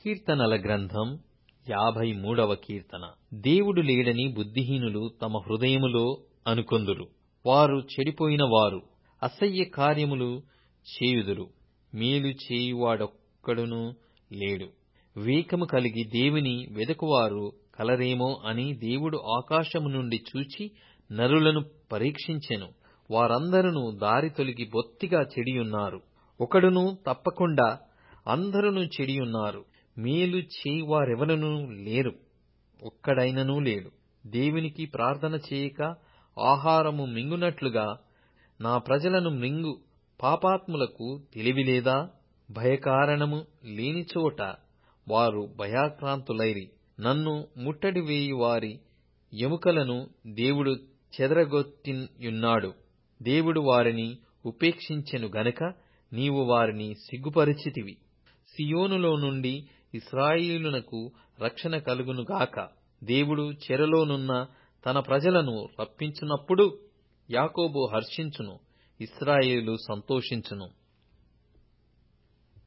కీర్తనల గ్రంథం యాభై మూడవ కీర్తన దేవుడు లేడని బుద్ధిహీనులు తమ హృదయములో అనుకొందురు వారు చెడిపోయిన వారు అసహ్య కార్యములు చేయుదురు మేలు చేయువాడొక్కడునూ లేడు వివేకము కలిగి దేవుని వెదకువారు కలరేమో అని దేవుడు ఆకాశము నుండి చూచి నరులను పరీక్షించెను వారందరును దారి తొలగి బొత్తిగా చెడియున్నారు ఒకడును తప్పకుండా అందరును చెడియున్నారు మేలు చేయువారెవరునూ లేరు ఒక్కడైననూ లేడు దేవునికి ప్రార్థన చేయక ఆహారము మింగునట్లుగా నా ప్రజలను మృంగు పాపాత్ములకు తెలివి లేదా భయకారణము లేని చోట వారు భయాక్రాంతులైరి నన్ను ముట్టడి వేయు వారి ఎముకలను దేవుడు చెదరగొట్టియున్నాడు దేవుడు వారిని ఉపేక్షించెను గనుక నీవు వారిని సిగ్గుపరచితివి సీయోనులో నుండి ఇశ్రాయేలునకు రక్షణ కలుగును గాక దేవుడు చెరలోనున్న తన ప్రజలను రప్పించునప్పుడు యాకోబు హర్షించును ఇశ్రాయేలు సంతోషించును